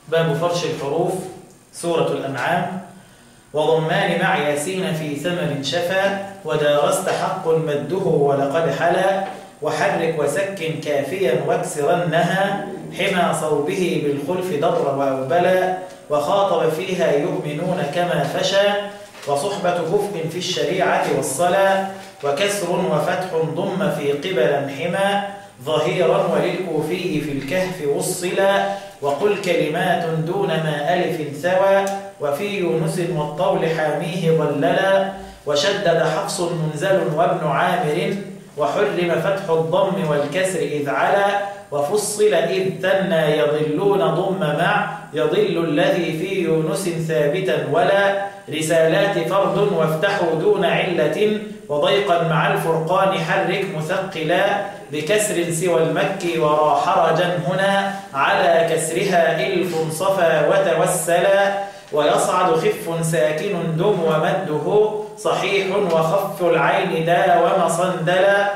باب فرش الحروف سورة الأنعام وضمان مع ياسين في ثمر شفا ودارست حق مده ولقد حلا وحرك وسكن كافيا واكسرنها حمى صوبه بالخلف ضر وأوبلا وخاطب فيها يؤمنون كما فشى وصحبة كفء في الشريعة والصلاة وكسر وفتح ضم في قبلا حمى ظهيرا وللكوفي في الكهف والصلا وقل كلمات دون ما ألف ثوى وفي يونس والطول حاميه ضللا وشدد حفص منزل وابن عامر وحرم فتح الضم والكسر إذ علا وفصل إذ ثنى يضلون ضم مع يضل الذي في يونس ثابتا ولا رسالات فرد وافتحوا دون علة وضيقا مع الفرقان حرك مثقلا بكسر سوى المكي ورا حرجا هنا على كسرها إلف صفا وتوسلا ويصعد خف ساكن دم ومده صحيح وخف العين دا ومصندلا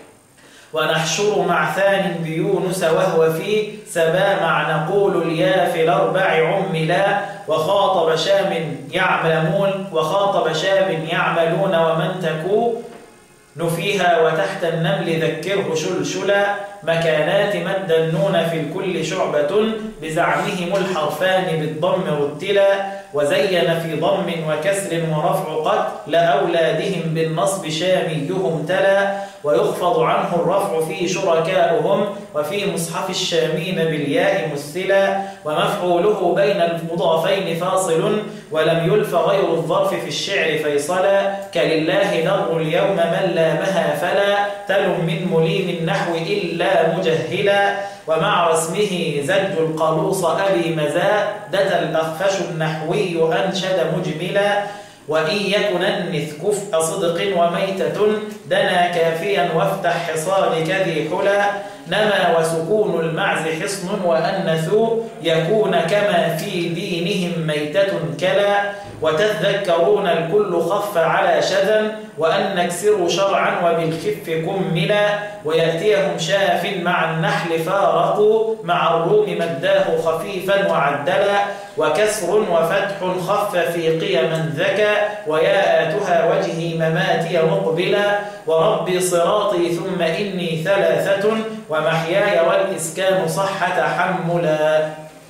ونحشر مع ثان بيونس وهو في سبا مع نقول اليا في الأربع عملا وخاطب شام يعلمون وخاطب شام يعملون ومن تكو نفيها وتحت النمل ذكره شلشلا مكانات مد النون في الكل شعبة بزعمهم الحرفان بالضم رتلا وزين في ضم وكسر ورفع قد لأولادهم بالنصب شاميهم تلا ويخفض عنه الرفع في شركائهم وفي مصحف الشامين بالياء مثلا ومفعوله بين المضافين فاصل ولم يلف غير الظرف في الشعر فيصلا كلله در اليوم من لامها فلا تل من مليم النحو إلا مجهلا ومع رسمه زج القلوص أبي مزادة الأخفش النحوي أنشد مجملا وإن يكن أنث كفء صدق وميتة دنا كافيا وافتح حصانك ذي حلا نما وسكون المعز حصن وأنثوا يكون كما في دينهم ميتة كلا وتذكرون الكل خف على شذا وأن نكسر شرعا وبالخف كملا ويأتيهم شاف مع النحل فارقوا مع الروم مداه خفيفا وعدلا وكسر وفتح خف في قيما ذكى وياءتها وجهي مماتي مقبلا وربي صراطي ثم إني ثلاثة ومحياي والإسكان صحة حملا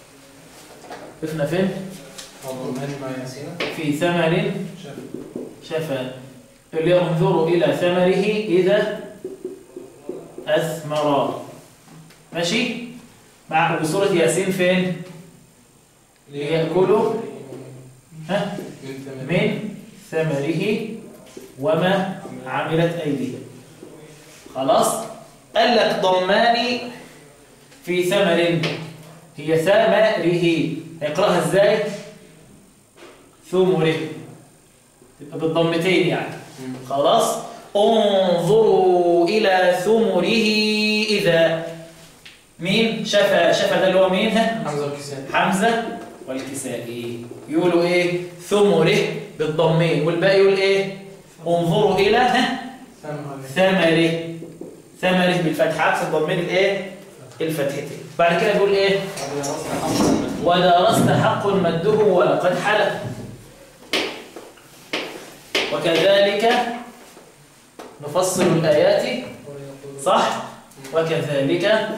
وقفنا فين؟ في ثمر شفا اللي انظروا إلى ثمره إذا أثمر ماشي؟ مع بصورة ياسين فين؟ ليأكلوا ها؟ من ثمره وما عملت أيديهم خلاص؟ قال لك ضماني في ثمر هي ثمره هيقراها ازاي؟ ثمره تبقى بالضمتين يعني خلاص انظروا إلى ثمره إذا مين شفا شفا ده اللي هو مين حمزة والكساء حمزة والكسائي يقولوا ايه ثمره بالضمين والباقي يقول ايه انظروا إلى ها ثمره ثمره بالفتح عكس الضمين الايه الفتحتين بعد كده يقول ايه ودرست حق مده ولقد حلف وكذلك نفصل الآيات صح وكذلك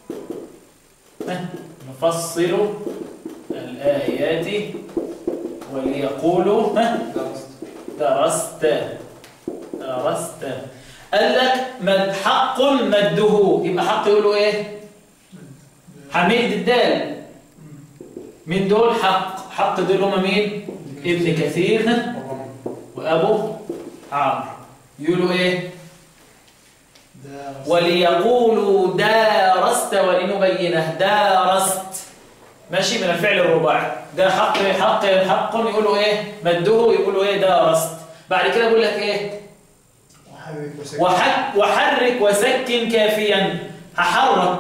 نفصل الآيات وليقولوا درست درست قال لك مد حق مده يبقى حق يقولوا ايه حميد الدال من دول حق حق دول هما مين ابن كثير وابو عمرو يقولوا ايه وليقولوا دارست ولنبينه دارست ماشي من الفعل الرباعي ده حق حق حق يقولوا ايه مده يقولوا ايه دارست بعد كده بيقول لك ايه وحك وحرك وسكن كافيا هحرك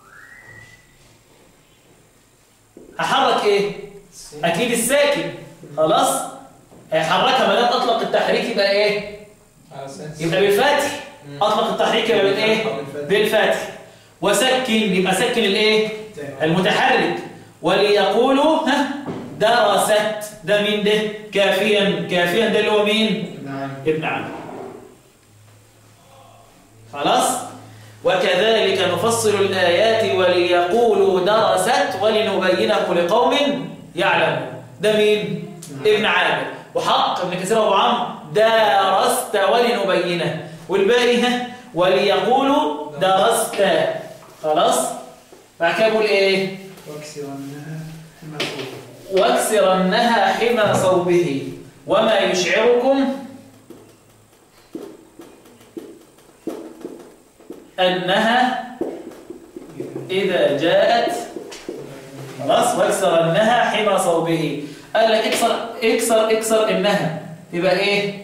هحرك ايه اكيد الساكن خلاص هيحركها ما دام اطلق التحريك يبقى ايه يبقى بالفتح اطلق التحريك يبقى بالايه بالفتح وسكن يبقى سكن الايه المتحرك وليقولوا ها درست ده مين ده كافيا كافيا ده اللي هو مين نعم ابن عامر خلاص وكذلك نفصل الآيات وليقولوا درست ولنبينه لقوم يعلمون ده مين ابن عامر وحق ابن كثير ابو عمرو درست ولنبينه والباقي ها وليقولوا درست خلاص بعد كده بقول ايه واكسرنها حمى واكسرنها حمى صوبه وما يشعركم أنها إذا جاءت خلاص واكسرنها حمى صوبه قال لك اكسر اكسر اكسر إنها يبقى إيه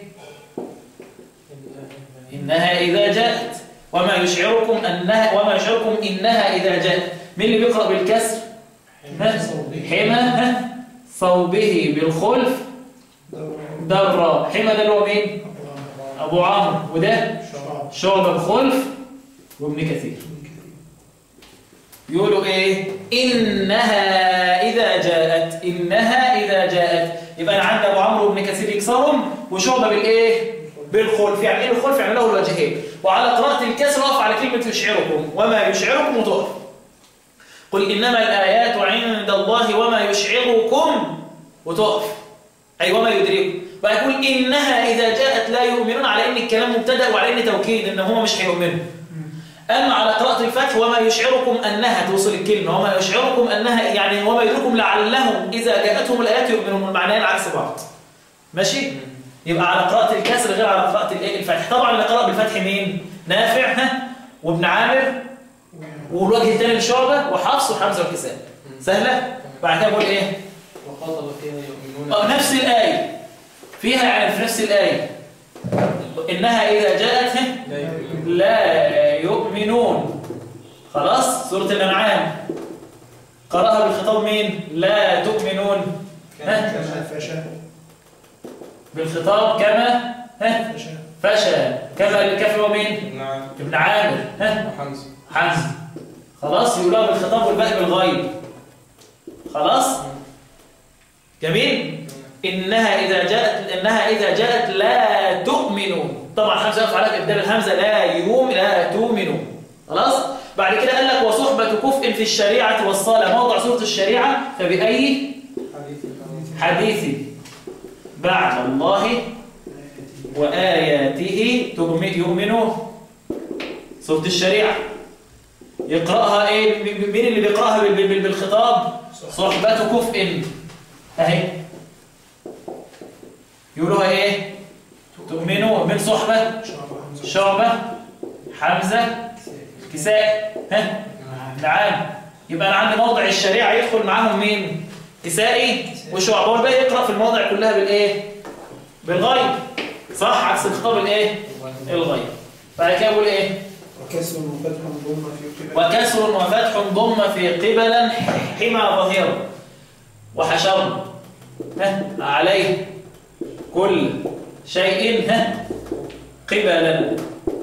إنها إذا جاءت وما يشعركم أنها وما يشعركم إنها إذا جاءت مين اللي بيقرأ بالكسر ها؟ حمى ها؟ صوبه بالخلف درة حمى ده اللي هو مين أبو عمرو وده شراب شعبة بخلف وابن كثير يقولوا ايه انها اذا جاءت انها اذا جاءت يبقى انا عندي ابو عمرو وابن كثير يكسرهم وشعبة بالايه بالخلف يعني ايه الخلف يعني له الوجهين وعلى قراءة الكسر اقف على كلمة يشعركم وما يشعركم وتقف قل انما الايات عند الله وما يشعركم وتقف أي وما يدركم ويقول إنها إذا جاءت لا يؤمنون على إن الكلام مبتدأ وعلى إن توكيد إن هم مش هيؤمنوا أما على قراءة الفتح وما يشعركم أنها توصل الكلمة وما يشعركم أنها يعني وما يدركم لعلهم إذا جاءتهم الآيات يؤمنون المعنيين عكس بعض ماشي يبقى على قراءة الكسر غير على قراءة الإيه الفتح طبعا اللي قرأ بالفتح مين نافع ها وابن عامر والوجه الثاني لشعبة وحفص وحمزة والكساء سهلة بعد كده بقول إيه وخاطب فيها يؤمنون أو نفس الآية فيها يعني في نفس الآية إنها إذا جاءت لا يؤمنون لا يؤمنون خلاص سورة الأنعام قرأها بالخطاب مين لا تؤمنون ها؟ كما فشى بالخطاب كما ها فشى فشى كما الكافر ومين نعم ابن عامر ها وحمزة حمزة خلاص يقولها بالخطاب والباقي بالغيب خلاص جميل إنها إذا جاءت إنها إذا جاءت لا تؤمنون طبعا حمزة يقف على إبدال الهمزة لا يوم لا تؤمنون خلاص بعد كده قال لك وصحبة كفء في الشريعة والصلاة موضع سورة الشريعة فبأي حديث الحديث حديث بعد الله وآياته تؤمن- يؤمنوا سورة الشريعة يقرأها إيه م- مين اللي بيقرأها بال- بال- بالخطاب صحبة كفء أهي يقولوها إيه تؤمنوا من صحبة شراب حمزة شعبة حمزة كساء ها نعم يبقى أنا عندي موضع الشريعة يدخل معاهم مين كسائي وشعبة والباقي يقرأ في المواضع كلها بالإيه بالغيب صح عكس الخطاب الإيه الغيب بعد كده بقول إيه وكسر وفتح ضم في قبل وكسر وفتح ضم في قبلا حمى ظهيرا وحشرنا ها عليه كل شيء ها قبلا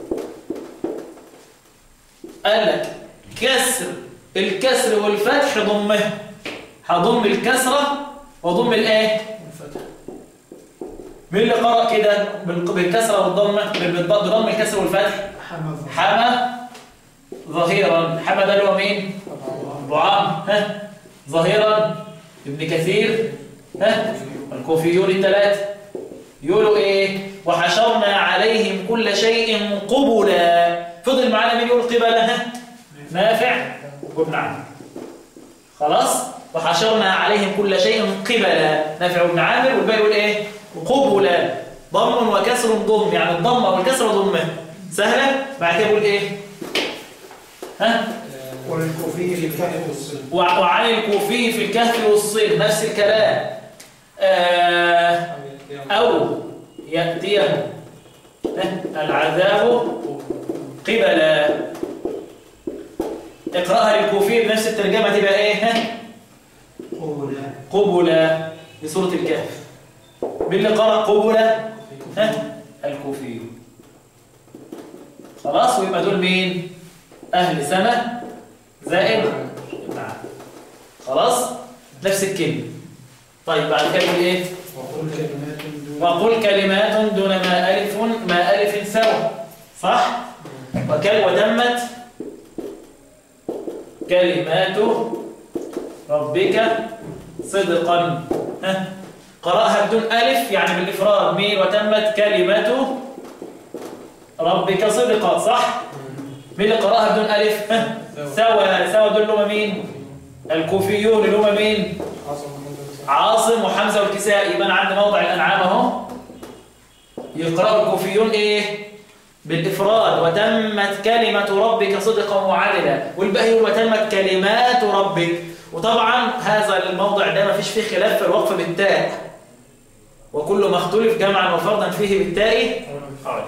قال لك كسر الكسر والفتح ضمه هضم الكسرة وضم الايه والفتح مين اللي قرأ كده بالق- بالكسرة والضمة بال- بضم الكسر والفتح حمى حمى ظهيرا حمى ده اللي هو مين ابو عمرو ها ظهيرا ابن كثير ها الكوفيون الثلاثه يقولوا ايه وحشرنا عليهم كل شيء قبلا فضل معانا مين يقول قبلا ها نافع وابن عمرو خلاص وحشرنا عليهم كل شيء قبلا نافع وابن عامر والباقي يقول ايه قبلا ضم وكسر ضم يعني الضمه والكسر ضمه سهله بعد كده يقول ايه ها وللكوفي في الكهف والصلب وع- وعن الكوفي في الكهف والصيد نفس الكلام آه أو يأتيه العذاب قبلا اقرأها للكوفي بنفس الترجمة تبقى ايه ها؟ قولا قبلا لسورة الكهف مين اللي قرأ قبلا ها؟ الكوفي خلاص ويبقى دول مين أهل سنة زائد نعم خلاص نفس الكلمة طيب بعد كده يقول ايه وقل كلمات دون وقل كلمات دون ما ألف ما ألف سوى صح وكل وتمت كلمات ربك صدقا ها قرأها بدون ألف يعني بالإفراد مين وتمت كلمات ربك صدقا صح مين اللي قرأها بدون ألف ها سوى سوى دول اللي هم مين الكوفيون اللي هم مين عاصم محمد بن عاصم وحمزة والكسائي يبقى انا عندي موضع الأنعام اهو يقرأ الكوفيون إيه؟ بالإفراد وتمت كلمة ربك صدقا وعدلا والباقي يقول وتمت كلمات ربك وطبعا هذا الموضع ده ما فيش فيه خلاف في الوقف بالتاء وكل ما اختلف جمعا وفردا فيه بالتاء عرف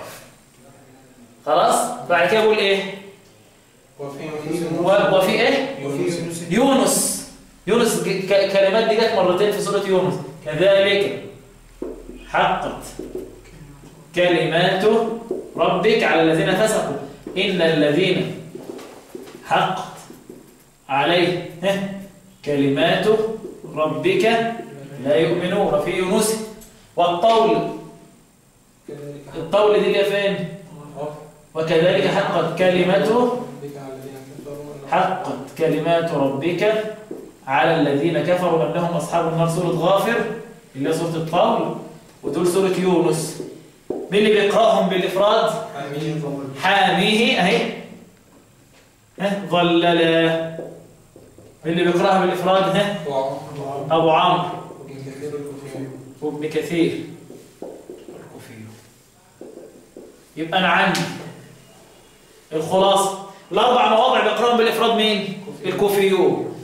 خلاص بعد كده يقول ايه وفي و- وفي ايه وفي يونس يونس يونس ج- ك- كلمات دي جت مرتين في سورة يونس كذلك حقت كلمات ربك على الذين فسقوا إن الذين حقت عليه ها، كلمات ربك لا يؤمنون في يونس والطول كذلك الطول دي اللي هي فين وكذلك حقت كلمته بك على الذين كفروا أنهم- حقت كلمات ربك على الذين كفروا أنهم أصحاب النار سورة غافر اللي هي سورة الطول ودول سورة يونس مين اللي بيقرأهم بالإفراد آمين حاميه أهي ها ظللا مين اللي بيقرأها بالإفراد ها وعمر أبو عمرو وابن كثير الكوفي وابن كثير الكوفي يبقى أنا عندي الخلاصة الأربع مواضع بيقرأهم بالإفراد مين؟ الكوفيون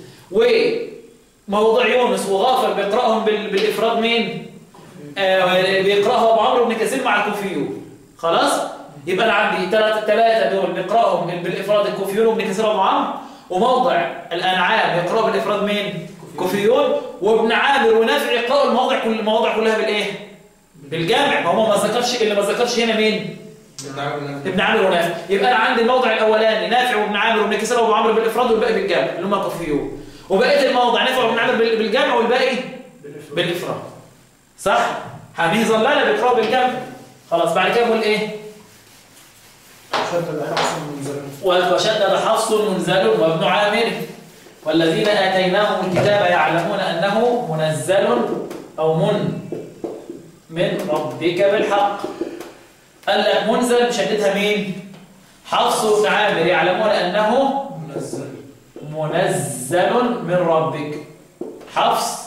وموضوع يونس وغافر بيقرأهم بال- بالإفراد مين؟ آه بيقرأه أبو عمرو بن كثير مع الكوفيون خلاص؟ يبقى أنا عندي ثلاثة ثلاثة دول بيقرأهم بالإفراد الكوفيون وابن كثير وأبو عمرو وموضع الأنعام يقرأه بالإفراد مين؟ كوفيون وابن عامر ونافع يقرأوا المواضع كل المواضع كلها بالإيه؟ بالجامع ما هو ما ذكرش اللي ما ذكرش هنا مين؟ ابن عامر ونافع يبقى انا عندي الموضع الاولاني نافع وابن عامر وابن كسر وابو عمرو بالافراد والباقي بالجمع اللي هم الكوفيون وبقيه المواضع نافع وابن عامر بال- بالجمع والباقي بالافراد صح حاميه ظلاله بيقراوا بالجمع خلاص بعد كده بقول ايه شدد حفص منزل وشدد حفص منزل وابن عامر والذين آتيناهم الكتاب يعلمون أنه منزل أو من من ربك بالحق قال لك منزل مشددها مين حفص وابن عامر يعلمون أنه منزل منزل من ربك حفص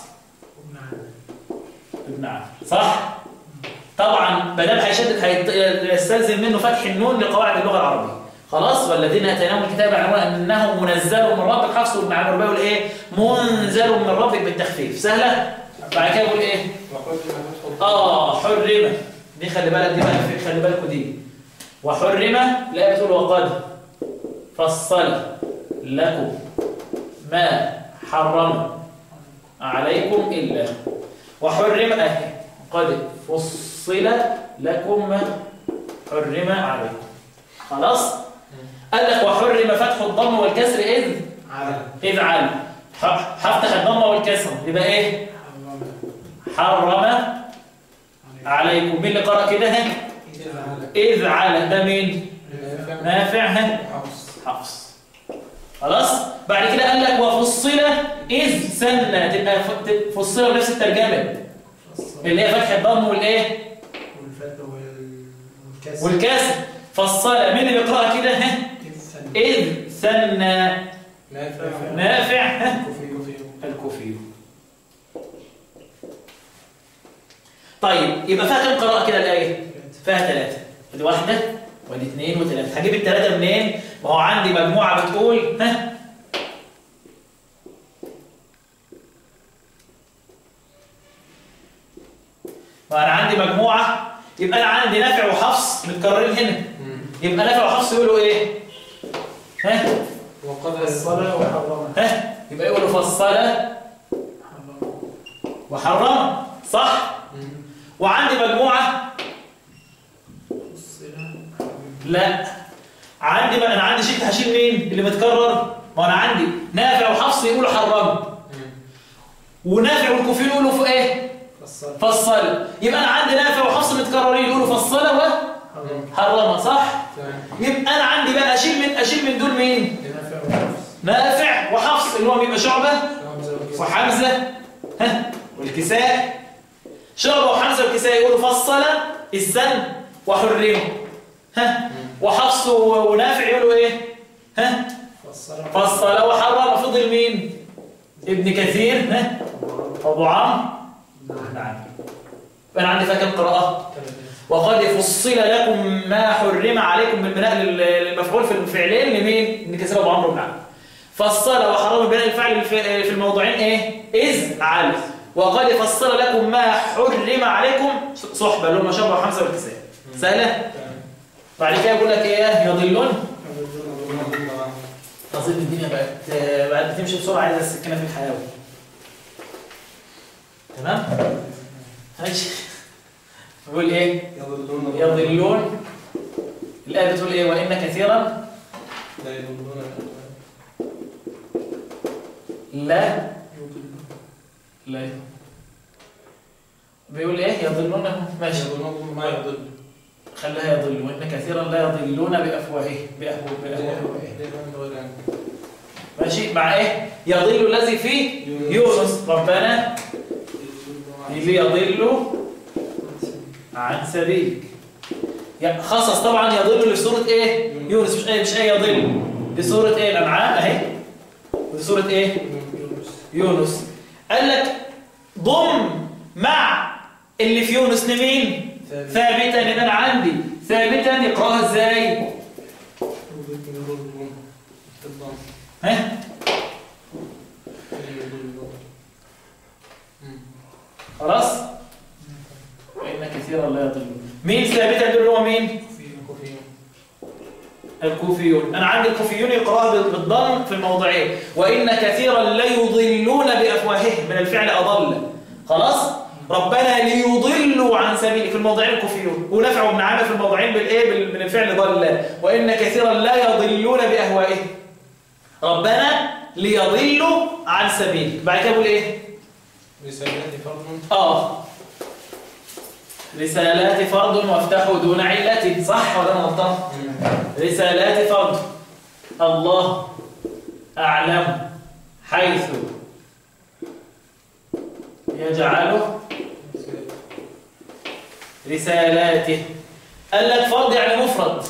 ابن عامر صح طبعا ما دام هيشدد هيت- هيستلزم منه فتح النون لقواعد اللغه العربيه خلاص والذين اتيناهم الكتاب يعلمون انه منزل من ربك حفص وابن عامر بيقول ايه منزل من ربك بالتخفيف سهله بعد كده يقول ايه وقلت ما تدخل اه حرم دي خلي بالك دي بقى في- خلي بالكوا دي وحرم لا بتقول وقد فصل لكم ما حرم عليكم إلا وحرم أهي قد فصل لكم ما حرم عليكم خلاص قال لك وحرم فتح الضم والكسر إذ على إذ علم ح- هفتح الضمة والكسر يبقى إيه حرم عليكم مين اللي قرأ كده ها؟ إذ على ده مين نافع ها؟ حفص حفص خلاص بعد كده قال لك وفصل إذ سنة تبقى ف- ت- فصل بنفس الترجمة اللي هي فتح الضم والإيه والفتح والكسر والكسر فصل مين اللي بيقرأها كده ها؟ والثاني. إذ سنة نافع نافع ها؟ كوفي كوفي الكوفي طيب يبقى فيها كم قراءة كده الآية؟ فيها ثلاثة ادي واحدة وادي اثنين وثلاثة هجيب الثلاثة منين؟ ما هو عندي مجموعة بتقول ها وأنا عندي مجموعة يبقى أنا عندي نافع وحفص متكررين هنا يبقى نافع وحفص يقولوا إيه؟ ها؟ وقد الصلاة وحرمها ها؟ يبقى يقولوا فصلة وحرم صح؟ وعندي مجموعة لا عندي بقى انا عندي شيء هشيل مين اللي متكرر ما انا عندي نافع وحفص يقولوا حرم ونافع والكوفيين يقولوا في ايه فصل فصل يبقى انا عندي نافع وحفص متكررين يقولوا فصل وحرم صح تمام يبقى انا عندي بقى اشيل من اشيل من دول مين نافع وحفص نافع وحفص اللي هو بيبقى شعبه حمزة والكسر. وحمزه ها والكساء شعبه وحمزه والكساء يقولوا فصل السن وحرمه ها وحفص ونافع يقولوا ايه ها فصل فصل وحرم فضل مين ابن كثير ها ابو عمرو نعم انا عندي فيها كام قراءه تمام. وقد فصل لكم ما حرم عليكم بالبناء لل- للمفعول في الفعلين لمين ابن كثير ابو عمرو بن عمرو فصل وحرم بناء الفعل في في الموضوعين ايه اذ على وقد فصل لكم ما حرم عليكم صحبه اللي هم شبه حمزه والكساء سهله تمام. بعد كده يقول لك ايه يضلون يضلون. اظن الدنيا بقت بقت بتمشي بسرعه عايزه السكينه في الحياه تمام ماشي بيقول ايه يضلون يضلون الايه بتقول ايه وان كثيرا لا يضلون لا لا بيقول ايه يضلون ماشي يضلون ما يضل خليها يضل وان كثيرا لا يضلون بافواههم بأفواه- بافواههم دائما غير عنه. ماشي مع ايه يضل الذي فيه يونس ربنا ليضلوا عن سبيلك يعني خصص طبعا يضل لسورة ايه يونس مش ايه مش ايه يضل لسورة ايه الانعام اهي ولسورة ايه يونس قال لك ضم مع اللي في يونس لمين ثابتا ان انا عندي ثابتا يقراها ازاي يضلون. بالضم. ها يضلون. مم. خلاص وان كثيرا لا يضلون مين ثابتا دول هو مين كوفيون. الكوفيون انا عندي الكوفيون يقراها بالضم في الموضعين وان كثيرا ليضلون بافواههم من الفعل اضل خلاص ربنا ليضلوا عن سبيلك في الموضعين الكوفيون ونفع وابن عامر في الموضعين بالايه بال- من الفعل ضل وان كثيرا لا يضلون باهوائهم ربنا ليضلوا عن سبيلك بعد كده بقول ايه رسالات فرض اه رسالات فرض وافتحوا دون علة صح ولا انا غلطان رسالات فرض الله أعلم حيث يجعله رسالاته قال لك فرض يعني مفرد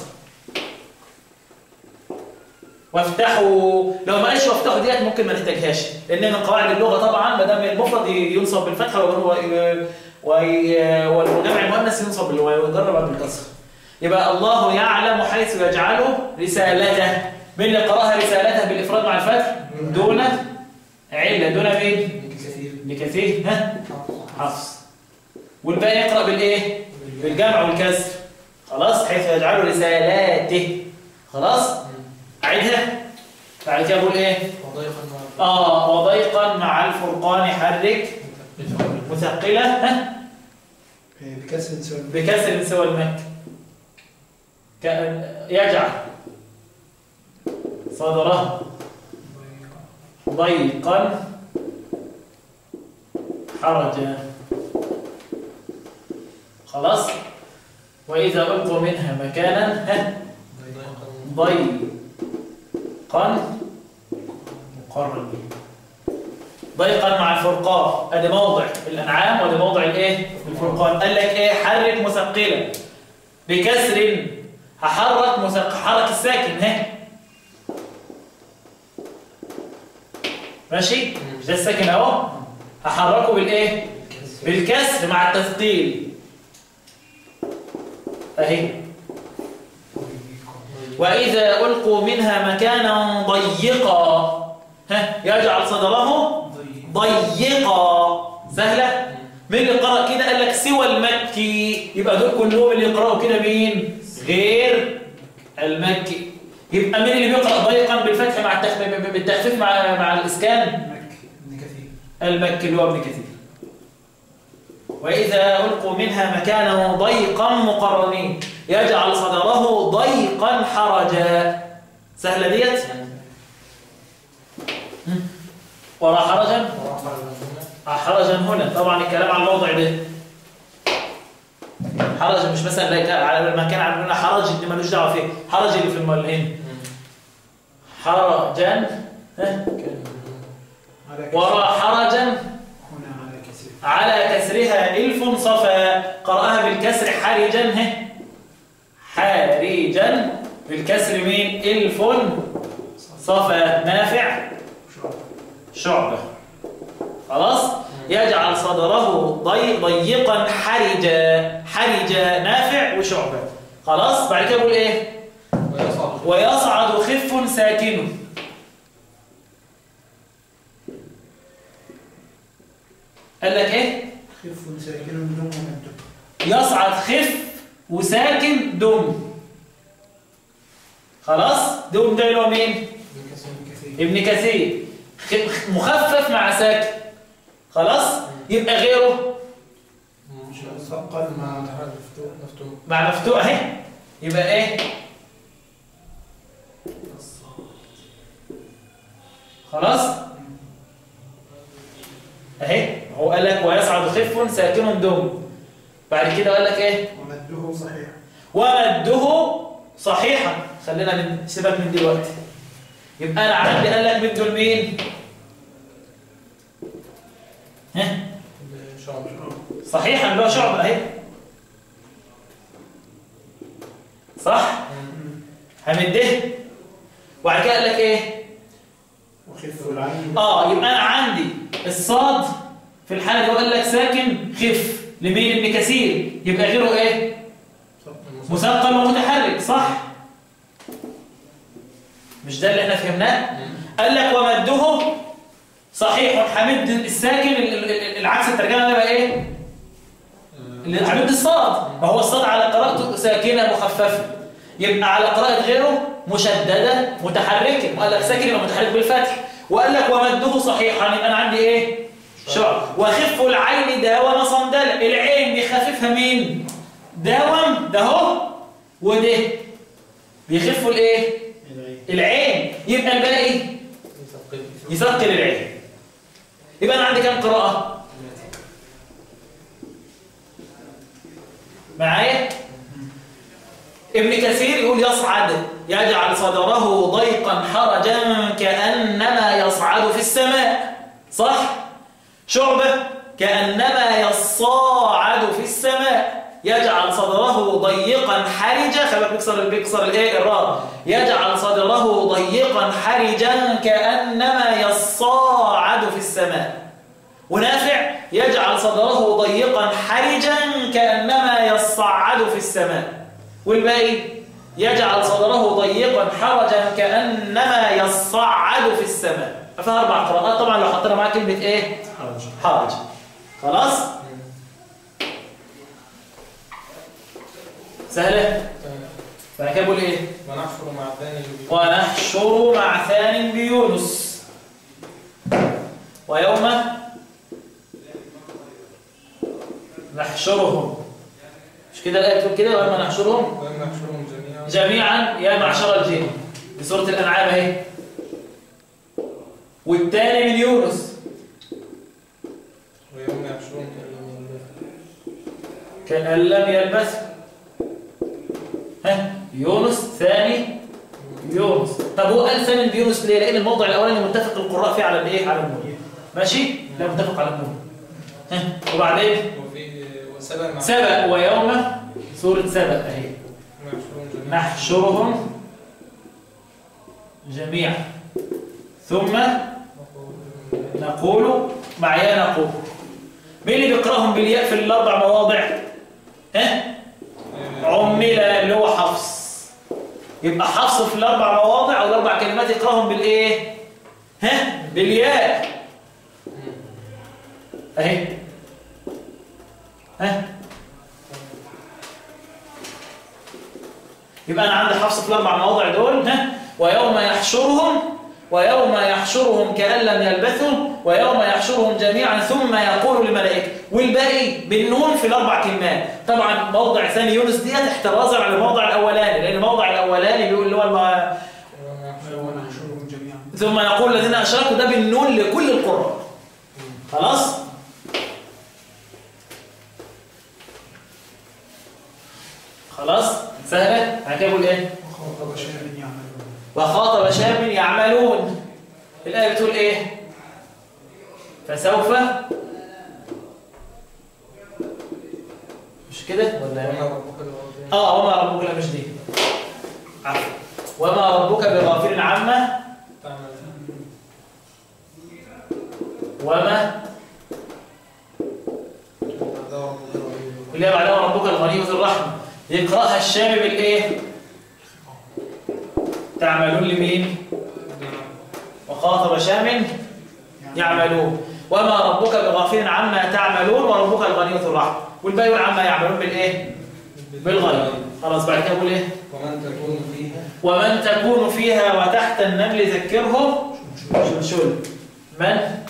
وافتحوا لو ما قالش وافتحوا ديت ممكن ما نحتاجهاش لان من قواعد اللغه طبعا ما دام المفرد ينصب بالفتحه وهو وي- والجمع المؤنث ينصب بال- ويجرب بالكسر يبقى الله يعلم حيث يجعله رسالته من اللي قراها رسالته بالافراد مع الفتح دون عله دون مين كثير لكثير ها حفص والباقي يقرا بالايه بالجمع والكسر خلاص حيث يجعله رسالاته خلاص اعيدها بعد كده اقول ايه وضيقا مع اه وضيقا مع الفرقان حرك مثقله ها بكسر سوري بكسر سوى المك كأن يجعل صدره ضيقا حرجا خلاص وإذا ألقوا منها مكانا ها ضيقا مقربين ضيقا مع الفرقان ادي موضع الانعام ودي موضع الايه الفرقان قال لك ايه حرك مثقله بكسر هحرك مثق حرك الساكن ها ماشي مش ده الساكن اهو هحركه بالايه بالكسر مع التثقيل اهي واذا القوا منها مكانا ضيقا ها يجعل صدره ضيقا سهلة مين اللي قرأ كده قال لك سوى المكي يبقى دول كلهم اللي يقرأوا كده مين غير المكي يبقى مين اللي بيقرأ ضيقا بالفتح مع التخفيف بالتخفيف مع مع الإسكان مكي ابن كثير المكي اللي هو ابن كثير وإذا ألقوا منها مكانا ضيقا مقرنين يجعل صدره ضيقا حرجا سهلة ديت وراء حرجا حرجا هنا طبعا الكلام على الموضع ده حرج مش مثلا لا- على ما كان عندنا حرج اللي ملوش دعوه فيه حرج اللي في المال هنا حرجا ها؟ على كسر وراء حرجا هنا على كسر على كسرها الف صفا قراها بالكسر حرجا ها حرجا بالكسر مين الف صفا نافع شعر شعبة خلاص يجعل صدره ضي ضيقا حرجا حرجا نافع وشعبة خلاص بعد كده يقول ايه ويصعد ويصعد خف ساكن قال لك ايه خف ساكن دم ممد يصعد خف وساكن دم خلاص دم ده اللي هو مين بكسر كثير ابن كثير خ- مخفف مع ساكن خلاص يبقى غيره مش ثقل مع مع تحرك مفتوح مفتوح مع مفتوح اهي يبقى ايه خلاص اهي هو قال لك ويصعد خف ساكن دم بعد كده قال لك ايه ومده صحيح ومده صحيحا خلينا من سيبك من دلوقتي يبقى انا عندي قال لك مده لمين ها شعب صحيحا اللي هو شعب اهي صح همده وبعد كده قال لك ايه وخف العين اه يبقى انا عندي الصاد في الحاله دي قال لك ساكن خف لمين ابن كثير يبقى غيره ايه مثقل ومتحرك صح مش ده اللي احنا فهمناه قال لك ومده صحيح حمد الساكن ال- ال- ال- العكس الترجمه ده بقى ايه اللي حمد الصاد ما هو الصاد على قراءته ساكنه مخففه يبقى على قراءه غيره مشدده متحركه وقال لك ساكن يبقى متحرك بالفتح وقال لك ومده صحيحا يبقى انا عندي ايه شعر وخف العين داوم صندله العين بيخففها مين داوم ده اهو وده بيخفوا الايه العين العين يبقى الباقي يثقل يثقل العين يبقى انا عندي كام قراءه معايا ابن كثير يقول يصعد يجعل صدره ضيقا حرجا كأنما يصعد في السماء صح شعبة كأنما يصاعد في السماء يجعل صدره ضيقا حرجا خلي بالك بيكسر بيكسر الايه الراء يجعل صدره ضيقا حرجا كأنما يصاعد في السماء ونافع يجعل صدره ضيقا حرجا كأنما يصعد في السماء والباقي يجعل صدره ضيقا حرجا كأنما يصعد في السماء فيها أربع قراءات طبعا لو حطينا معاها كلمة إيه؟ حرج حرج خلاص؟ سهلة؟ بعد كده بقول إيه؟ ونحشر مع الثاني اللي بيقول ونحشر مع ثان بيونس ويوم نحشرهم مش كده الآية بتقول كده ويوم نحشرهم وإن نحشرهم جميعا جميعا يا معشر الجن دي سورة الأنعام اهي والتاني من يونس ويوم يحشرهم كأن لم يلبثوا كأن لم يلبث ها يونس ثاني يونس طب هو قال ثاني بيونس ليه؟ لأن الموضع الأولاني متفق القراء فيه على الإيه؟ على النون ماشي؟ لا متفق على النون ها وبعدين وفي وسبع مع سبأ ويوم سورة سبأ اهي نحشرهم جميعا نحشرهم جميعا ثم نقول معايا نقول مين اللي بيقراهم بالياء في الاربع مواضع ها عمل اللي هو حفص يبقى حفص في الاربع مواضع او الاربع كلمات يقراهم بالايه ها بالياء اهي ها يبقى انا عندي حفص في الاربع مواضع دول ها ويوم يحشرهم ويوم يحشرهم كأن لم يلبثوا ويوم يحشرهم جميعا ثم يقول للملائكة والباقي بالنون في الأربع كلمات طبعا موضع ثاني يونس ديت احترازا على الموضع الأولاني لأن الموضع الأولاني بيقول اللي هو الم- ويوم يحشرهم ونحشرهم جميعا ثم يقول الذين أشركوا ده بالنون لكل القراء خلاص خلاص سهلة هنكتبوا الايه وخاطب شاب يعملون وخاطب شاب يعملون الآية بتقول ايه فسوف مش كده ولا وما ايه ربك بالغافل اه وما ربك لا مش دي عفوا وما ربك بغافل عما تعمل وما هذا ربك الغني اللي بعدها ربك الغني ذو الرحمة يقرأها الشام بالايه تعملون لمين وخاطب شام يعملون وما ربك بغافل عما تعملون وربك الغني ذو الرحمة والباقي يقول عما يعملون بالايه بالغيب خلاص بعد كده يقول ايه ومن تكون فيها ومن تكون فيها وتحت النمل ذكره شلشل من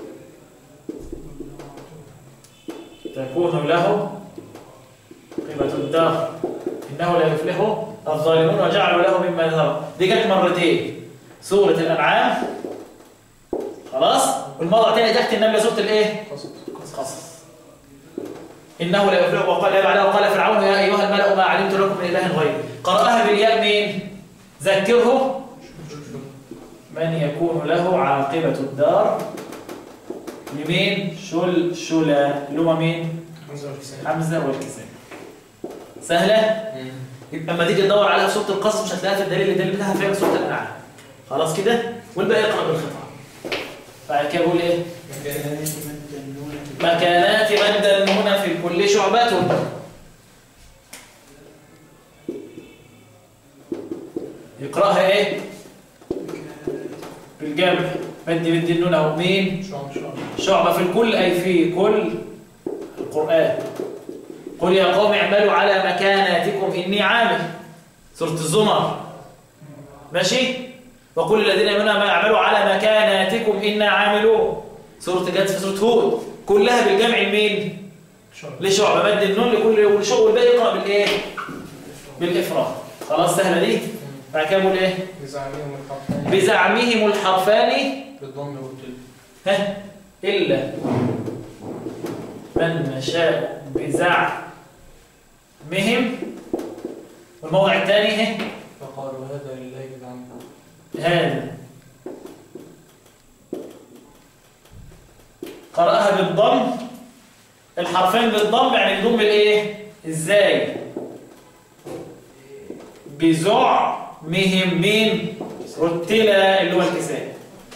تكون له قيمة الدار إنه لا يفلح الظالمون وجعلوا له مما ذهب دي جت مرتين سورة الأنعام خلاص والمرة الثانية تحت النمل سورة الإيه؟ قصص قصص إنه لا يفلح وقال يا بعدها وقال فرعون يا أيها الملأ ما علمت لكم من إله غيري قرأها بالياء مين؟ ذكره من يكون له عاقبة الدار لمين؟ شل شلا اللي هو مين؟ حمزة والكسائي حمزة والكسائي سهلة؟ يبقى لما تيجي تدور عليها في سورة القصص مش هتلاقيها في الدليل الدليل بتاعها فين سورة الأنعام خلاص كده؟ والباقي يقرأ بالخطأ بعد كده بقول إيه؟ مكان مكانات من دنون في كل شعبة يقرأها ايه بالجمع مد مد النون اهو مين شعب شعب شعبة في الكل أي في كل القرآن قل يا قوم اعملوا على مكاناتكم إني عامل سورة الزمر ماشي وقل الذين يؤمنون ما يعملوا على مكاناتكم إنا عاملون سورة جت في سورة هود كلها بالجمع لمين شعب لشعبة مد النون لكل شعب والباقي يقرأ بالإيه بالإفراد خلاص سهلة دي بعد كده بقول إيه بزعمهم الحرفين بزعمهم الحرفان بالضم والتل ها إلا من نشاء بزعمهم والموضع الثاني ها فقالوا هذا لله بزعمهم هذا قرأها بالضم الحرفين بالضم يعني بضم الايه ازاي بزعمهم مين رتلا اللي هو الكساء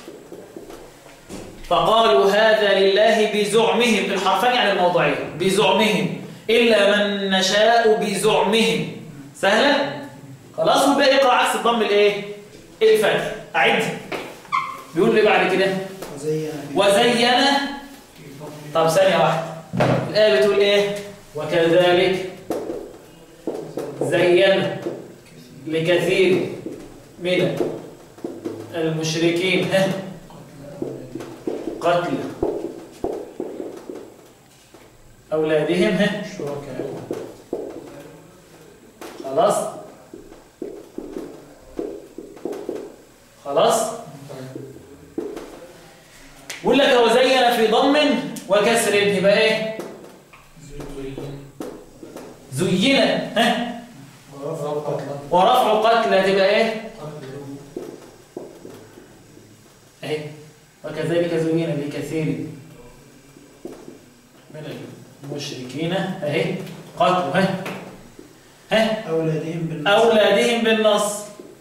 فقالوا هذا لله بزعمهم الحرفان يعني الموضعين بزعمهم إلا من نشاء بزعمهم سهلة؟ خلاص والباقي يقرأ عكس الضم الايه؟ الفتح أعد بيقول لي بعد كده وزين وزين طب ثانية واحدة الآية بتقول إيه وكذلك زين لكثير من المشركين ها قتل أولادهم ها شركاء خلاص خلاص بيقول لك وزين في ضم وكسر يبقى ايه زين ها ورفع قتلا ورفع قتلى تبقى ايه اهي وكذلك زين لكثير من المشركين اهي قتلوا ها ها أولادهم بالنص أولادهم بالنص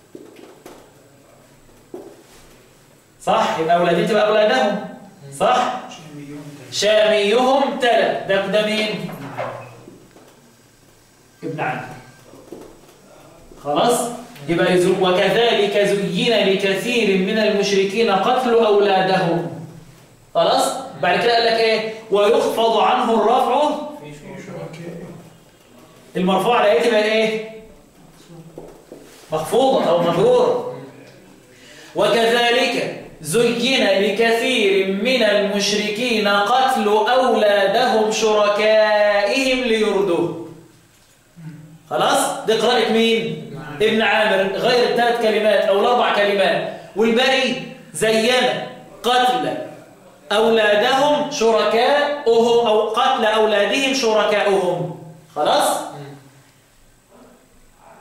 صح يبقى أولادهم تبقى أولادهم صح شاميون شاميهم تلا ده ده مين ابن عم خلاص يبقى يزو- وكذلك زين لكثير من المشركين قتل أولادهم خلاص بعد كده قال لك ايه ويخفض عنه الرفع في شركاء المرفوع على ايه تبقى ايه مخفوضة أو مجرورة وكذلك زين لكثير من المشركين قتل أولادهم شركائهم ليردوه خلاص دي قراءة مين ابن عامر غير الثلاث كلمات أو الأربع كلمات والباقي زين قتل أولادهم شركاؤهم أو قتل أولادهم شركاؤهم خلاص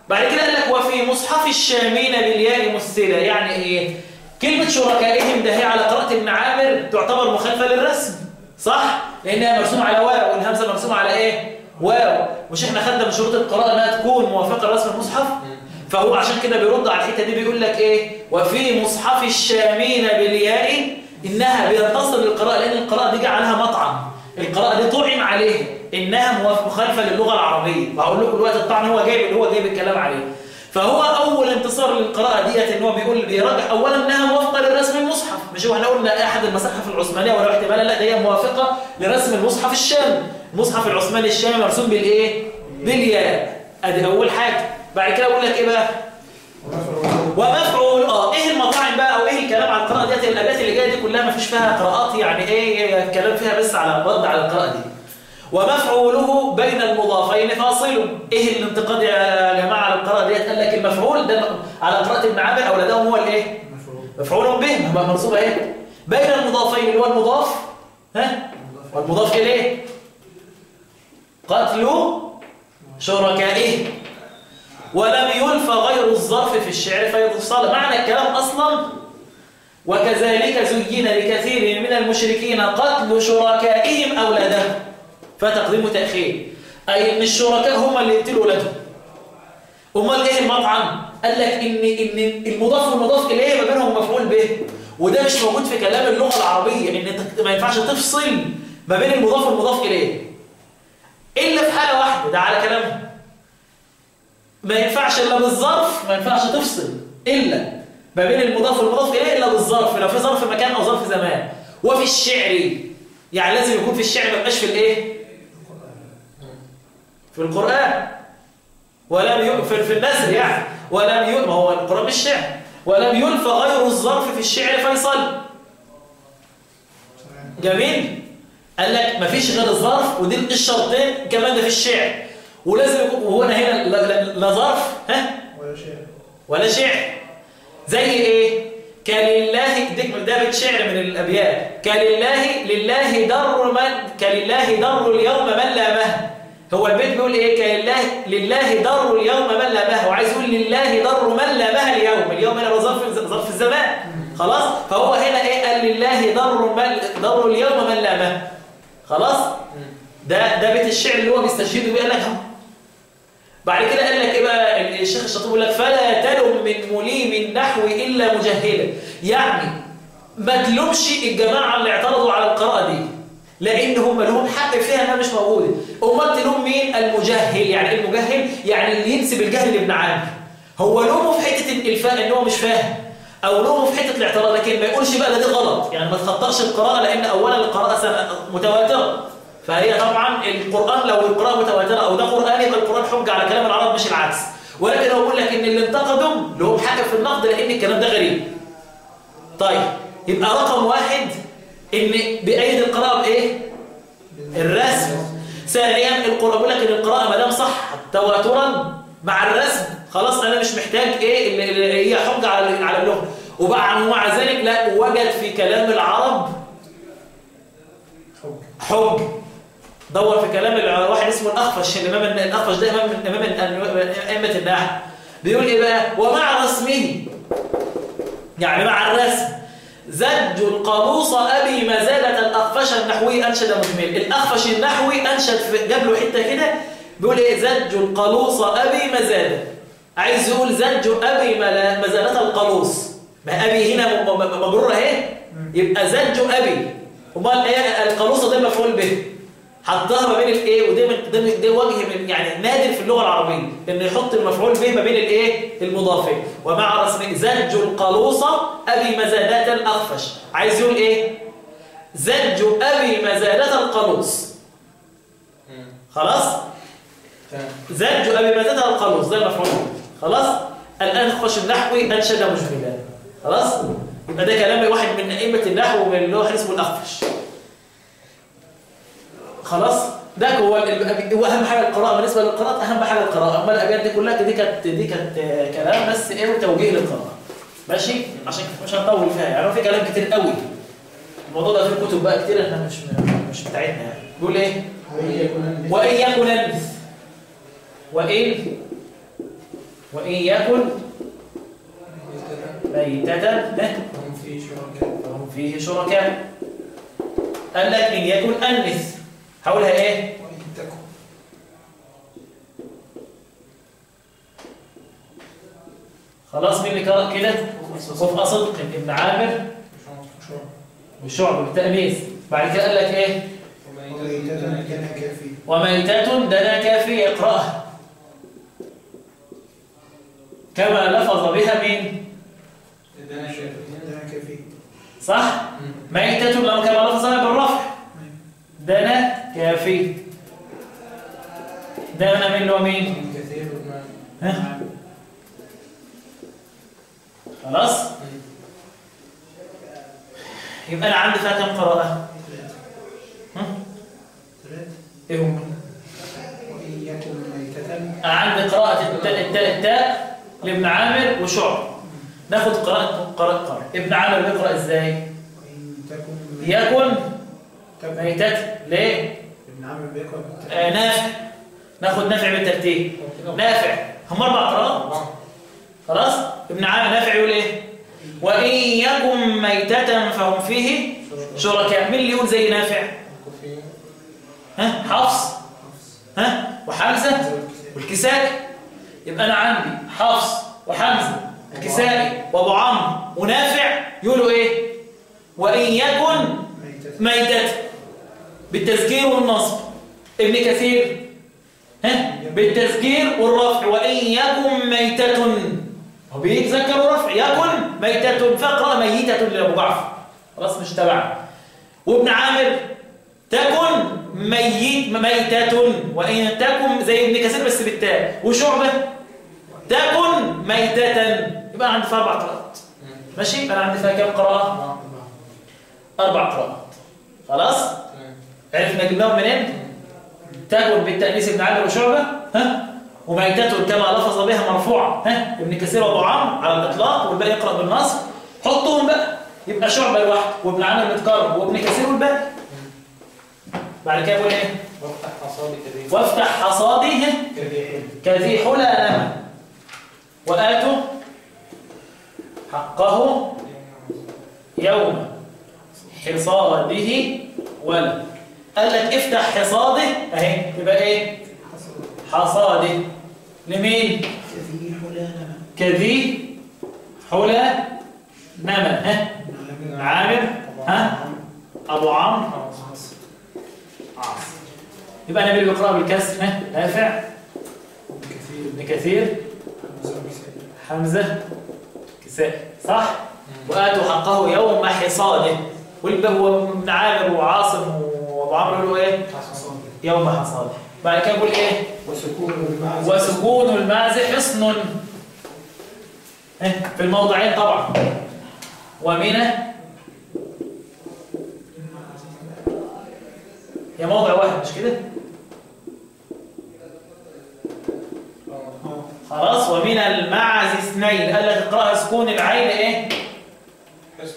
بعد كده قال لك وفي مصحف الشامين بالياء مثلة يعني ايه كلمة شركائهم ده هي على قراءة ابن عامر تعتبر مخالفة للرسم صح لانها مرسومة على واو والهمزة مرسومة على ايه واو مش احنا خدنا من شروط القراءة انها تكون موافقة لرسم المصحف فهو عشان كده بيرد على الحته دي بيقول لك ايه وفي مصحف الشامين بالياء انها بينتصر للقراءه لان القراءه دي جعلها مطعم القراءه دي طعم عليها انها موافق- مخالفه للغه العربيه وهقول لكم الوقت الطعن هو جايب اللي هو جايب الكلام عليه فهو اول انتصار للقراءه ديت ان هو بيقول بيراجع اولا انها موافقه لرسم المصحف مش هو احنا قلنا احد المصاحف العثمانيه ولا احتمالا لا ده هي موافقه لرسم المصحف الشامي المصحف العثماني الشامي مرسوم بالايه بالياء ادي اول حاجه بعد كده اقول لك ايه بقى ومفعول اه ايه المطاعم بقى او ايه الكلام على القراءه ديت الابيات اللي جايه دي كلها ما فيش فيها قراءات يعني ايه الكلام فيها بس على رد على القراءه دي ومفعوله بين المضافين فاصل ايه الانتقاد يا جماعه على القراءه ديت قال لك المفعول ده على قراءه ابن عامر اولادهم هو الايه مفعول به ما منصوبه ايه بين المضافين اللي هو المضاف ها والمضاف اليه قتل شركائه ولم يلف غير الظرف في الشعر فيفصل معنى الكلام أصلا وكذلك زين لكثير من المشركين قتل شركائهم أولادهم فتقديم تأخير أي أن الشركاء هم اللي يقتلوا أولادهم أمال إيه المطعم؟ قال لك إن إن المضاف والمضاف إليه ما بينهم مفعول به وده مش موجود في كلام اللغة العربية إن أنت ما ينفعش تفصل ما بين المضاف والمضاف إليه إلا في حالة واحدة ده على كلامهم ما ينفعش إلا بالظرف ما ينفعش تفصل إلا ما بين المضاف والمضاف إليه إلا بالظرف لو في ظرف مكان أو ظرف زمان وفي الشعر يعني لازم يكون في الشعر ما يبقاش في الإيه؟ في القرآن ولم ي... في, في النثر يعني ولم ي... ما هو القرآن مش شعر ولم يلف غير الظرف في الشعر فيصل جميل قال لك مفيش غير الظرف ودي الشرطين كمان ده في الشعر ولازم يكون وهو هنا لا, لا, لا ظرف ها ولا شيء ولا شعر زي ايه كلله ديك ده بيت شعر من الابيات كلله لله در من كلله در اليوم من لامه هو البيت بيقول ايه كلله لله در اليوم من لامه وعايز يقول لله در من لامه اليوم اليوم هنا ظرف ظرف الزمان خلاص فهو هنا ايه قال لله در من در اليوم من لامه خلاص ده ده بيت الشعر اللي هو بيستشهد بيه قال لك اهو بعد كده قال لك ايه بقى الشيخ الشاطبي يقول لك فلا تلم من مليم النحو الا مجهلا يعني ما تلومش الجماعه اللي اعترضوا على القراءه دي لان هم لهم حق فيها انها مش موجوده امال تلوم مين المجهل يعني إيه المجهل يعني اللي ينسب الجهل لابن عامر هو لومه في حته الالفاء ان هو مش فاهم او لومه في حته الاعتراض لكن ما يقولش بقى ده دي غلط يعني ما تخطرش القراءه لان اولا القراءه سنة- متواتره فهي طبعا القرآن لو القراءة متواترة أو ده قرآن يبقى القرآن حجة على كلام العرب مش العكس ولكن هو بقول لك إن اللي انتقدهم لهم حق في النقد لأن الكلام ده غريب طيب يبقى رقم واحد إن بأيد القراءة بإيه؟ الرسم ثانيا القراءة بقول لك إن القراءة ما دام صح تواترا مع الرسم خلاص أنا مش محتاج إيه اللي- اللي هي حجة على على اللغة وبعد ومع ذلك لا وجد في كلام العرب حج دور في كلام الع- واحد اسمه الأخفش الإمام الن- الأخفش ده إمام من إمام الن- أئمة النحو بيقول إيه بقى ومع رسمه يعني مع الرسم زج القاموس أبي ما زالت الأخفش النحوي أنشد مجمل الأخفش النحوي أنشد في جاب له حتة كده بيقول إيه زج القاموس أبي ما زالت عايز يقول زج أبي ما لا- ما زالت القاموس ما أبي هنا م- م- مجرورة أهي يبقى زج أبي امال ايه القاموس ده مفعول به حطها ما بين الايه وده من ده, من- ده وجه من يعني نادر في اللغه العربيه انه يحط المفعول به ما بين الايه المضافين ومع رسم زج القلوصه ابي مزادات الاخفش عايز يقول ايه زج ابي مزادات القلوص خلاص تمام زج ابي مزادات القلوص ده المفعول به خلاص الان خش النحوي انشد مجملا خلاص يبقى ده كلام واحد من ائمه النحو من اللي هو اسمه الاخفش خلاص ده هو ال- هو اهم حاجه القراءه بالنسبه للقراءه اهم حاجه القراءه اما الابيات دي كلها دي كانت دي كانت آه، كلام بس ايه وتوجيه للقراءه ماشي عشان كده مش هنطول فيها يعني هو في كلام كتير قوي الموضوع ده في كتب بقى كتير احنا مش مش بتاعتنا يعني بيقول ايه وإن يكن وان يكن البث وان وإن يكن ميتة ميتة ها؟ هم فيه شركاء فهم فيه شركاء قال لك إن يكن أنث هقولها إيه؟ وإن تكن خلاص مين اللي قرأ كده؟ وفق صدق ابن عامر والشعب بالتأنيث بعد كده قال لك إيه؟ وميتة كان كافي وميتة دنا كافي اقرأها كما لفظ بها مين؟ دنا شافعي كان كافي صح؟ ميتة لو كما لفظ بها بالرفع دنا كافي دنا من اللي هو مين؟ من كثير ابن ها؟ خلاص؟ يبقى أنا عندي فيها كم قراءة؟ ها؟ ثلاث إيه هم؟ وإن يكن ميتة أنا عندي قراءة التاء التاء التاء لابن عامر وشعب ناخد قراءة قراءة قراءة ابن عامر بيقرأ إزاي؟ وإن تكن يكن تكن ميتة ليه؟ ابن عامر بيقرأ بالتكن آه نافع ناخد نافع بالترتيب نافع هم أربع قراءات خلاص؟ ابن عامر نافع يقول إيه؟ وإن يكن ميتة فهم فيه شركاء مين اللي يقول زي نافع؟ كفي ها؟ حفص ها؟ وحمزة والكسائي يبقى أنا عندي حفص وحمزة الكسائي وأبو عمرو ونافع يقولوا إيه؟ وإن يكن ميتة ميتة بالتذكير والنصب ابن كثير ها بالتذكير والرفع وإن يكن ميتة هو بيتذكر ورفع يكن ميتة فاقرأ ميتة لأبو جعفر خلاص مش تبع وابن عامر تكن ميت ميتة وإن تكن زي ابن كثير بس بالتاء وشعبة تكن ميتة يبقى عندي فيها أربع قراءات ماشي يبقى أنا عندي فيها كام قراءة؟ أربع قراءات خلاص؟ عرفنا جبناهم منين؟ تكن بالتأنيث ابن عامر وشعبة ها؟ وميتة كما لفظ بها مرفوعة ها؟ ابن كثير وأبو عمرو على الإطلاق والباقي يقرأ بالنصب حطهم بقى يبقى شعبة لوحده وابن عامر متكرر وابن كثير والباقي بعد كده يقول ايه؟ وافتح حصادي كريم وافتح حصاده كريم كذي حلى نمى وآتوا حقه يوم حصاده ولا قال لك افتح حصاده اهي يبقى ايه حصاده لمين كثير حلانما كذي حلى نمى ها عامر ها ابو عمرو عاصم يبقى انا اللي بيقرا بالكسر ها نافع كثير ابن كثير حمزه كساء صح وآتوا حقه يوم حصاده والبه هو ابن عامر وعاصم وابو عمرو يقولوا ايه يوم حصاده بعد كده يقول ايه وسكون المعز وسكون المعز حصن إيه؟ في الموضعين طبعا ومنى هي موضع واحد مش كده آه. خلاص ومن المعز اثنين قال لك اقراها سكون العين ايه حسن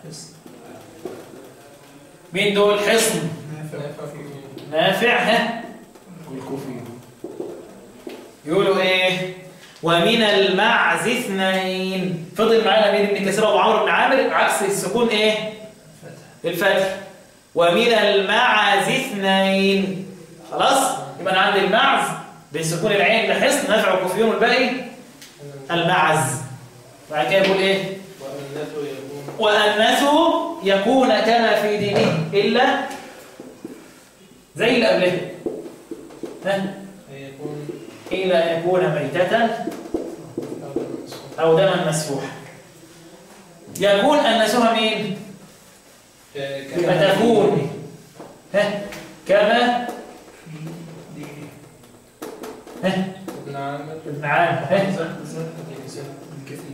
مين دول حصن نافع نافع في نافع ها والكوفي يقولوا ايه ومن المعز اثنين فضل معانا مين ابن كثير وابو عمرو بن عامر عكس السكون ايه الفتح ومن المعز اثنين خلاص يبقى انا عندي المعز بسكون العين لحصن نافع وكوفيون والباقي المعز بعد كده يقول ايه وأنته يكون وأنثه يكون كما في دينه إلا زي اللي قبله ها؟ يكون إلا يكون ميتة أو المنصوب أو دما مسفوحا يكون أنثها مين؟ يبقى تكون ها؟ كما في دينه ها؟ ابن عامر ابن عامر ها؟ من كثير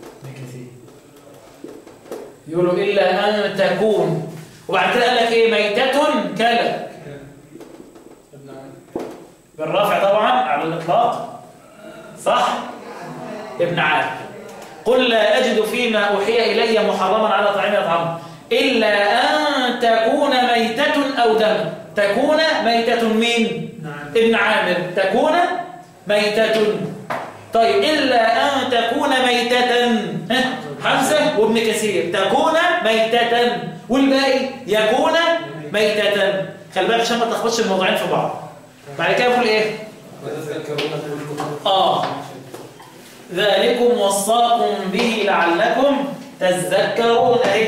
يقولوا إلا أن تكون وبعد كده قال لك إيه ميتة كلا ابن عامر بالرفع طبعا على الإطلاق صح ابن عامر قل لا أجد فيما أوحي إلي محرما على طعام يطعم إلا أن تكون ميتة أو دم تكون ميتة مين نعم ابن عامر تكون ميتة طيب إلا أن تكون ميتة ها؟ حمزة وابن كثير تكون ميتة والباقي يكون ميتة خلي بالك عشان ما تلخبطش الموضوعين في بعض بعد كده بقول ايه وتذكرون كلكم آه ذلكم وصاكم به لعلكم تذكرون اهي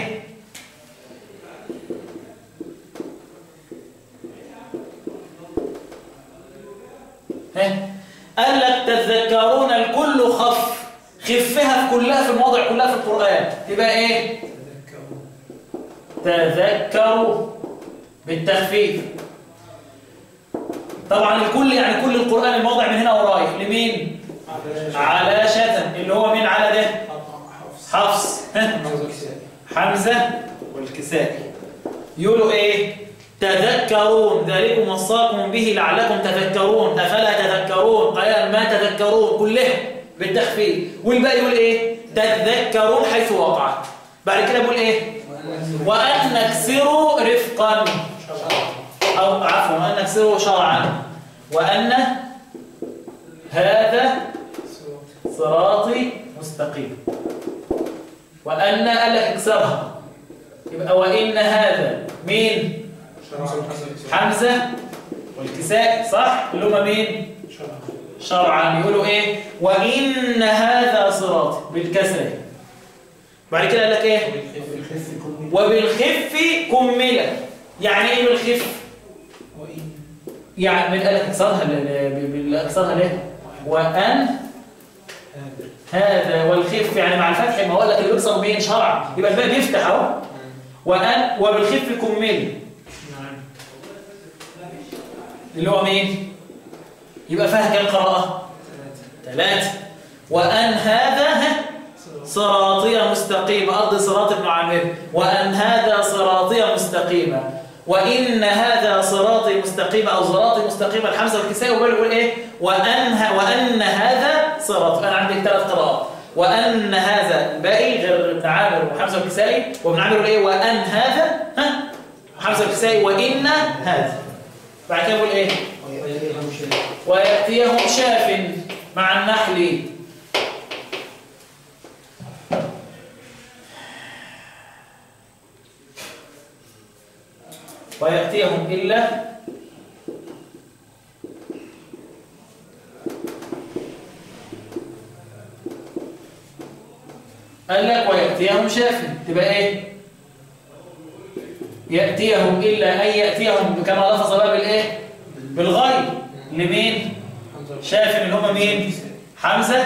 ها قال لك تذكرون الكل خف خفها في كلها في المواضع كلها في القرآن تبقى ايه تذكرون تذكروا بالتخفيف طبعا الكل يعني كل القرآن الموضع من هنا ورايح لمين على شتم اللي هو مين على ده حفص حفص ها؟ حفص كسائي حمزة والكسائي يقولوا ايه تذكرون ذلكم وصاكم به لعلكم تذكرون افلا تذكرون قيام ما تذكرون كلهم بالتخفيف والباقي يقول ايه تذكرون حيث وقعت بعد كده بيقول ايه وان نكسروا رفقا او عفوا وان نكسروا شرعا وان هذا صراطي مستقيم وأن قال لك اكسرها يبقى وإن هذا مين حمزة والكساء صح اللي هم مين شرعا يقولوا ايه وإن هذا صراطي بالكسر بعد كده قال لك ايه بالخف كل وبالخف كملة يعني ايه بالخف وإن يعني من قال لك اكسرها ل- ل- بال- اكسرها ليه وأن هذا هذا والخف يعني مع الفتح ما هو لك اللي بيكسر مين شرعا يبقى الباب يفتح اهو وأن وبالخف كملة نعم اللي هو مين يبقى فيها كام قراءة ثلاثة وأن هذا ها؟ صراطية مستقيمة أرض صراط ابن عامر وأن هذا صراطية مستقيمة وإن هذا صراطي مستقيمة أو صراطي مستقيمة الحمزة والكسائي وبقول يقول إيه وأن, ه- وأن هذا صراط أنا عندي ثلاث قراءات وأن هذا باقي غير ابن عامر وحمزة والكسائي وابن عامر يقول إيه وأن هذا ها حمزة والكسائي وإن هذا بعد كده يقول إيه ويأتيهم شيء ويأتيهم شاف مع النحل ويأتيهم إلا قال لك ويأتيهم شاف تبقى إيه يأتيهم إلا أن يأتيهم كما لفظ بقى بالإيه بالغيب لمين حمزة شاف اللي هم مين حمزة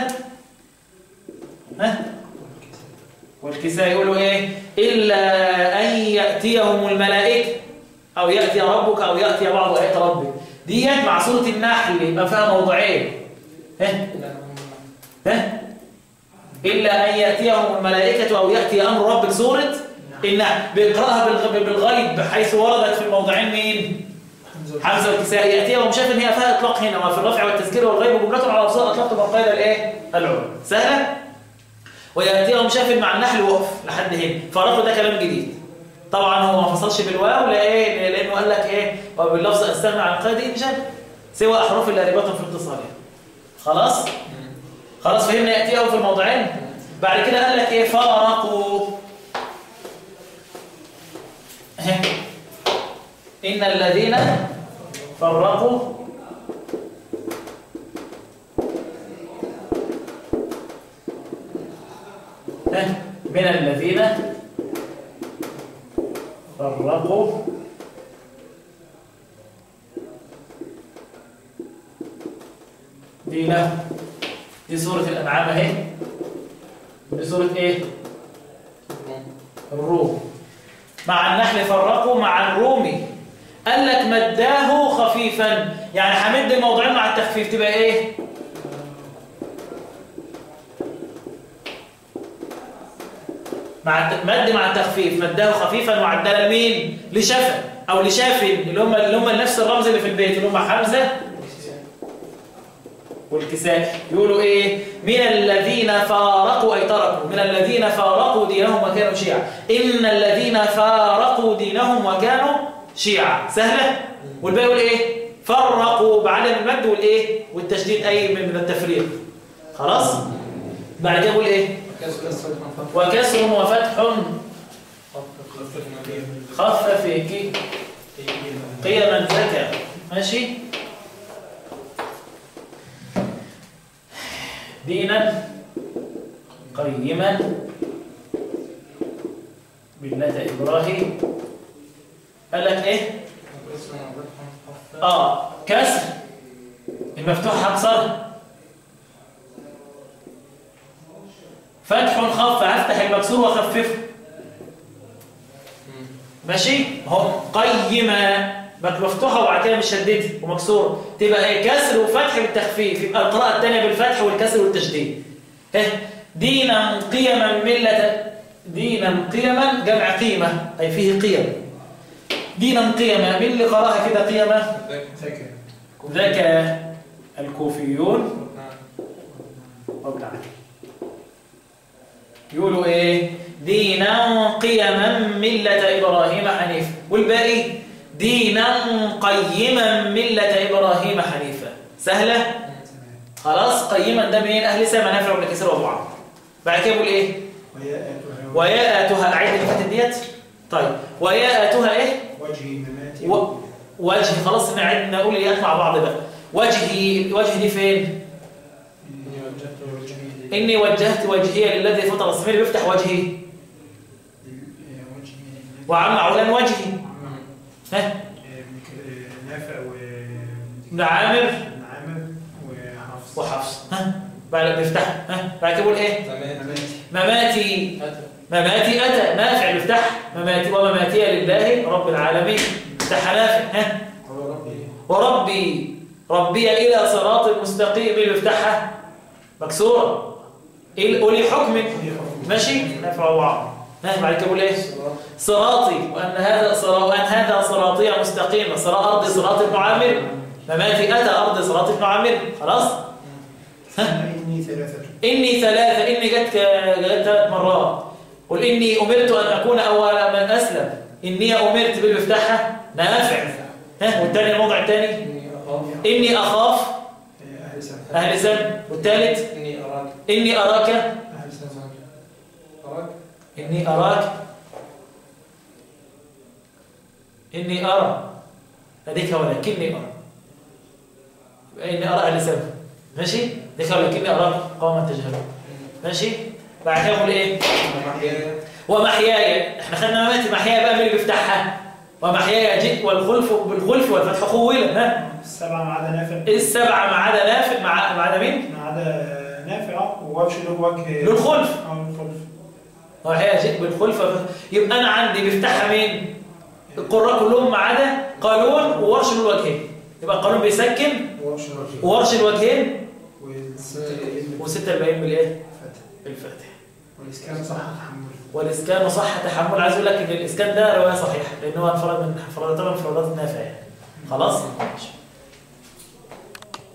ها والكساء يقولوا ايه إلا أن يأتيهم الملائكة أو يأتي ربك أو يأتي بعض آيات ربك ديت مع سورة النحل يبقى فيها موضعين ها ها إلا أن يأتيهم الملائكة أو يأتي أمر ربك سورة النحل بيقرأها بالغ- بالغيب حيث وردت في الموضعين مين حمزة حمزة والكساء يأتيهم شاف ان هي فيها اطلاق هنا وفي الرفع والتذكير والغيب وجملة على ابصار اطلقت بالقاعده الايه العلى سهله ويأتيهم شاف مع النحل وقف لحد هنا فرقوا ده كلام جديد طبعا هو ما فصلش بالواو لإيه؟ لانه قال لك ايه وباللفظ استغنى عن قيد انجاب سوى احرف اللاربات في اتصالها خلاص خلاص فهمنا يأتيهم في الموضعين بعد كده قال لك ايه فرقوا إن الذين فرقوا ها، من الذين فرقوا دينهم دي سورة الأنعام اهي دي سورة ايه؟ الروم مع النحل فرقوا مع الرومي قال لك مداه خفيفا يعني همد الموضوعين مع التخفيف تبقى ايه مع الت- مد مع التخفيف مداه خفيفا وعدل مين لشفا او لشاف اللي هم اللي هم نفس الرمز اللي في البيت اللي هم حمزه والكساء يقولوا ايه من الذين فارقوا اي تركوا من الذين فارقوا دينهم وكانوا شيعا ان الذين فارقوا دينهم وكانوا شيعا سهله والباقي يقول ايه فرقوا بعدم المد والايه والتشديد اي من من التفريق خلاص بعد كده بقول ايه كسر كسر خفف وكسر وفتح خفف خفف خفف كي قيما ذكى ماشي دينا قيما ملة إبراهيم قال لك إيه؟ كسر وفتح خفف آه كسر المفتوح هكسر فتح خف هفتح المكسور واخففه ماشي هم قيمة بقت مفتوحة وبعد كده مشددة ومكسورة تبقى ايه كسر وفتح بالتخفيف يبقى القراءة الثانية بالفتح والكسر والتشديد ايه دينا قيما ملة دينا قيما جمع قيمة أي فيه قيم دينا قيما مين اللي قراها كده قيمة ذكر ذكى الكوفيون نعم وابن علي يقولوا ايه دينا قيما ملة إبراهيم حنيف والباقي دينا قيما ملة إبراهيم حنيفا سهلة خلاص قيما ده منين أهل سما نافع وابن كثير وابو عمرو بعد كده يقول ايه وياءتها أعيد اللي فاتت ديت طيب وياءتها ايه وجهي مماتي و- وجهي خلاص نعد نقول ايات مع بعض بقى وجهي وجهي دي فين إني وجهت وجهي إني وجهت وجهي للذي فطر السمير بيفتح وجهي وجهي وعم عولان وجهي نعم. ها نافع و ابن عامر بن عامر وحفص وحفص ها بعد بيفتح ها بعد كده يقول ايه تمام مماتي أتى مماتي أتى نافع بيفتح مماتي ومماتي لله رب العالمين افتح نافع ها هو ربي وربي ربي إلى صراط المستقيم اللي بيفتحها مكسورة إلى أولي حكم ماشي نافع وعم ها بعد كده يقول ايه صراط صراطي وأن هذا صراط وأن هذا صراطي مستقيما صراط أرض صراط ابن عامر مماتي أتى أرض صراط ابن عامر خلاص إني ثلاثة إني ثلاثة إني جت ك- جت ثلاث مرات قل إني أمرت أن أكون أول من أسلم إني أمرت بالمفتاحة نافع ها والثاني الموضع الثاني إني أخاف إني أخاف أهل سنة أهل سن والثالث إني أراك إني أراك أهل سنة أراك إني أراك إني أرى هذيك ولكني أرى يبقى إني أرى أهل سن ماشي ذيك ولكني أراك قوما تجهلون ماشي بعد كده يقول إيه محياي ومحياي احنا خدنا مماتي محياي بقى مين اللي بيفتحها ومحياي جئت والخلف بالخلف والفتح خولا ها السبعة ما عدا نافع السبعة ما عدا نافع مع ما عدا مين ما عدا نافع ووجه له وجه له الخلف أو الخلف ومحياي جئت بالخلف والفتح. يبقى انا عندي بيفتحها مين القراء كلهم ما عدا قانون وورش له الوجهين يبقى القانون بيسكن ووجه له وورش الوجهين والستة الإذن وستة الباقيين بالايه فتح بالفتح والإسكان صح تحمل والاسكان صح تحمل عايز اقول لك ان الاسكان ده روايه صحيحه لان هو انفرد من انفرادات من انفرادات النافع يعني خلاص